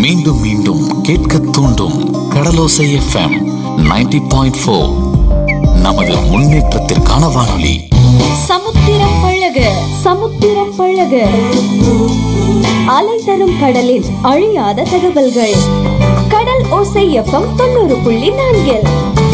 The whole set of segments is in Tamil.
மீண்டும் மீண்டும் கேட்க தூண்டும் கடலோசை எஃப்எம் 90.4 பாயிண்ட் ஃபோர் நமது முன்னேற்றத்திற்கான வானொலி சமுத்திரம் பழக சமுத்திரம் பழக அலை தரும் கடலின் அழியாத தகவல்கள் கடல் ஓசை எஃப்எம் தொண்ணூறு புள்ளி நான்கில்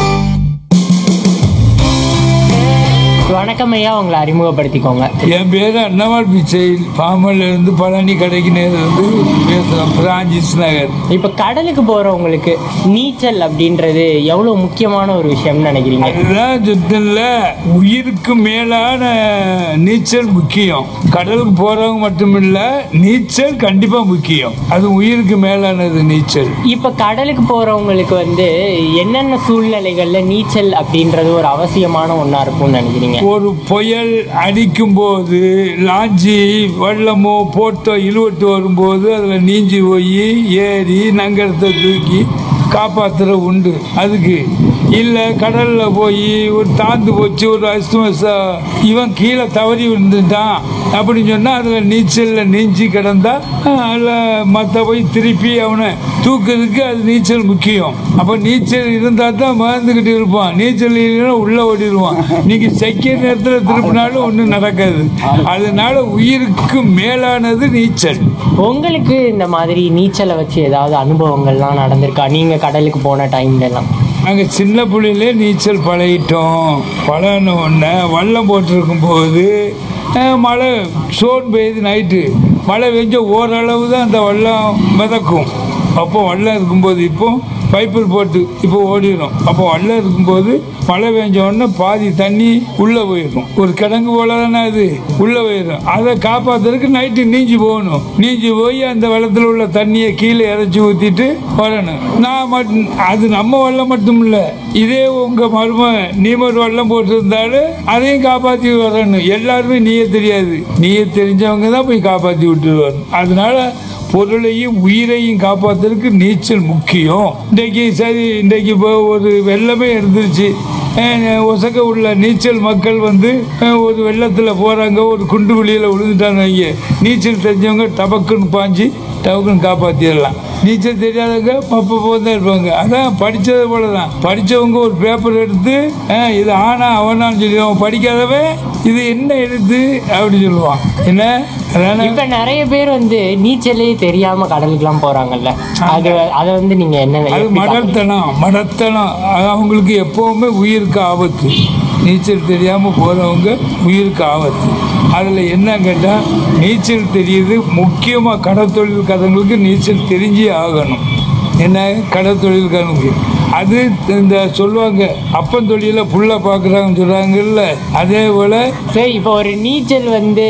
வணக்கம் ஐயா உங்களை அறிமுகப்படுத்திக்கோங்க என் பேர் அன்னவாள் பிச்சை பாமல்ல இருந்து பழனி கடைக்கு நேரம் இருந்து பேசுகிறேன் பிரான்சிஸ் நகர் இப்போ கடலுக்கு போறவங்களுக்கு நீச்சல் அப்படின்றது எவ்வளவு முக்கியமான ஒரு விஷயம்னு நினைக்கிறீங்க அதுதான் சுத்தல உயிருக்கு மேலான நீச்சல் முக்கியம் கடலுக்கு போறவங்க மட்டும் இல்ல நீச்சல் கண்டிப்பா முக்கியம் அது உயிருக்கு மேலானது நீச்சல் இப்போ கடலுக்கு போறவங்களுக்கு வந்து என்னென்ன சூழ்நிலைகள்ல நீச்சல் அப்படின்றது ஒரு அவசியமான ஒண்ணா இருக்கும்னு நினைக்கிறீங்க ஒரு புயல் அடிக்கும் போது லாஞ்சி வெள்ளமோ போட்டோ இழுவட்டு வரும்போது அதில் நீஞ்சி போய் ஏறி நங்கரத்தை தூக்கி காப்பாத்துற உண்டு அதுக்கு இல்லை கடலில் போய் ஒரு தாந்து போச்சு ஒரு அஸ்துமசா இவன் கீழே தவறி விழுந்துட்டான் அப்படின்னு சொன்னால் அதில் நீச்சலில் நீஞ்சி கிடந்தா அதில் மற்ற போய் திருப்பி அவனை தூக்குறதுக்கு அது நீச்சல் முக்கியம் அப்போ நீச்சல் இருந்தால் தான் மறந்துக்கிட்டு இருப்பான் நீச்சல் இல்லைன்னா உள்ளே ஓடிடுவான் நீங்கள் செக்கிய நேரத்தில் திருப்பினாலும் ஒன்றும் நடக்காது அதனால உயிருக்கு மேலானது நீச்சல் உங்களுக்கு இந்த மாதிரி நீச்சலை வச்சு ஏதாவது அனுபவங்கள்லாம் நடந்திருக்கா நீங்க கடலுக்கு போன டைம்ல எல்லாம் நாங்கள் சின்ன பிள்ளையிலே நீச்சல் பழகிட்டோம் பழகின உடனே வல்லம் போட்டிருக்கும் போது அஹ், மழை சோன் பெய்யுது நைட்டு மழை பெஞ்ச ஓரளவு தான் அந்த வல்லம் மிதக்கும் அப்போ வல்லம் இருக்கும்போது இப்போ பைப்பில் போட்டு இப்போ ஓடிடும் அப்போ வல்லம் இருக்கும்போது மழை பெஞ்ச உடனே பாதி தண்ணி உள்ளே போயிடும் ஒரு கிடங்கு போல தானே அது உள்ளே போயிடும் அதை காப்பாத்துறதுக்கு நைட்டு நீஞ்சி போகணும் நீஞ்சி போய் அந்த வெள்ளத்தில் உள்ள தண்ணியை கீழே இறச்சி ஊற்றிட்டு வரணும் நான் மட்டும் அது நம்ம வெள்ளம் மட்டும் இல்லை இதே உங்கள் மரும நீமர் வெள்ளம் போட்டிருந்தாலும் அதையும் காப்பாற்றி வரணும் எல்லாருமே நீயே தெரியாது நீயே தெரிஞ்சவங்க தான் போய் காப்பாற்றி விட்டு வரணும் அதனால பொருளையும் உயிரையும் காப்பாத்துறதுக்கு நீச்சல் முக்கியம் இன்றைக்கு சரி இன்றைக்கு இப்போ ஒரு வெள்ளமே இருந்துருச்சு அஹ் ஒசக்க உள்ள நீச்சல் மக்கள் வந்து அஹ் ஒரு வெள்ளத்தில் போகிறாங்க ஒரு குண்டு குழியில் விழுந்துட்டாங்க வைங்க நீச்சல் தெரிஞ்சவங்க டபக்குன்னு பாஞ்சு டபக்குன்னு காப்பாற்றிடலாம் நீச்சல் தெரியாதவங்க பப்ப தான் இருப்பாங்க அதான் படித்தது போல தான் படித்தவங்க ஒரு பேப்பர் எடுத்து அஹ் இது ஆனா அவனான்னு சொல்லிடுவான் படிக்காதவன் இது என்ன எழுத்து அப்படின்னு சொல்லுவான் என்ன அதான இப்ப நிறைய பேர் வந்து நீச்சலே தெரியாம கடலுக்குலாம் போறாங்கல்ல அது அதை வந்து நீங்க என்ன அது எப்படி பாக்குறீங்க? மடத்தனம் மடத்தனம் அது அவங்களுக்கு எப்பவுமே உயிருக்கு ஆபத்து நீச்சல் தெரியாமல் போகிறவங்க உயிருக்கு ஆபத்து அதில் என்ன கேட்டால் நீச்சல் தெரியுது முக்கியமாக கடத்தொழில்காரங்களுக்கு நீச்சல் தெரிஞ்சே ஆகணும் என்ன கடத்தொழில்காரங்களுக்கு அது இந்த சொல்லுவாங்க அப்பன் தொழில புள்ள பார்க்குறாங்கன்னு சொல்கிறாங்கல்ல அதே போல் சரி இப்போ ஒரு நீச்சல் வந்து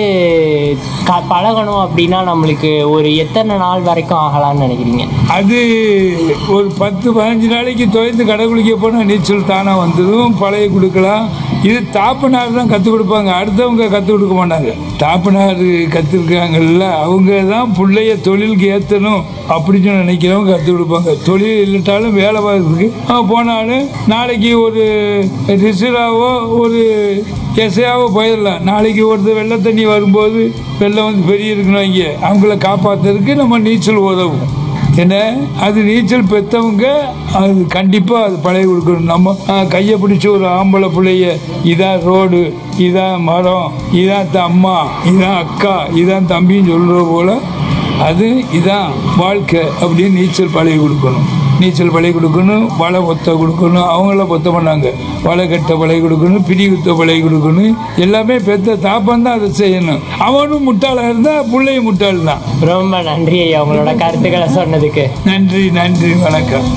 க- பழகணும் அப்படின்னா நம்மளுக்கு ஒரு எத்தனை நாள் வரைக்கும் ஆகலாம்னு நினைக்கிறீங்க அது ஒரு பத்து பதினஞ்சு நாளைக்கு துவைந்து கடை குளிக்க போனால் நீச்சல் தானாக வந்ததும் பழைய கொடுக்கலாம் இது தாப்பனார் தான் கற்றுக் கொடுப்பாங்க அடுத்தவங்க கற்றுக் கொடுக்க மாட்டாங்க தாப்பனார் கற்றுருக்காங்கல்ல அவங்க தான் பிள்ளைய தொழிலுக்கு ஏற்றணும் அப்படின்னு நினைக்கிறவங்க கற்றுக் கொடுப்பாங்க தொழில் இல்லட்டாலும் வேலை பார்க்கறதுக்கு அவன் போனாலும் நாளைக்கு ஒரு ரிசராவோ ஒரு எசையாவோ போயிடலாம் நாளைக்கு ஒருத்தர் வெள்ளை தண்ணி வரும்போது வெள்ளம் வந்து பெரிய இருக்கணும் இங்கே அவங்கள காப்பாற்றுறதுக்கு நம்ம நீச்சல் உதவும் என்ன அது நீச்சல் பெற்றவங்க அது கண்டிப்பாக அது பழைய கொடுக்கணும் நம்ம ஆ, கையை பிடிச்சி ஒரு ஆம்பளை பிள்ளைய இதான் ரோடு இதான் மரம் இதான் த- அம்மா இதான் அக்கா இதான் தம்பின்னு சொல்கிற போல அது இதான் வாழ்க்கை அப்படின்னு நீச்சல் பழைய கொடுக்கணும் நீச்சல் பழைய கொடுக்கணும் வலை ஒத்த கொடுக்கணும் அவங்கள பொத்த பண்ணாங்க வலை கட்ட பழைய கொடுக்கணும் பிடி குத்த பழைய கொடுக்கணும் எல்லாமே பெத்த தாப்பம் தான் அதை செய்யணும் அவனும் முட்டாளாக இருந்தால் பிள்ளையும் முட்டாள் தான் ரொம்ப நன்றி ஐயா உங்களோட கருத்துக்களை சொன்னதுக்கு நன்றி நன்றி வணக்கம்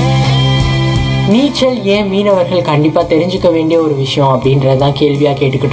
நீச்சல் ஏன் மீனவர்கள் கண்டிப்பா தெரிஞ்சுக்க வேண்டிய ஒரு விஷயம் அப்படின்றதான் கேள்வியா கேட்டுக்கிட்டு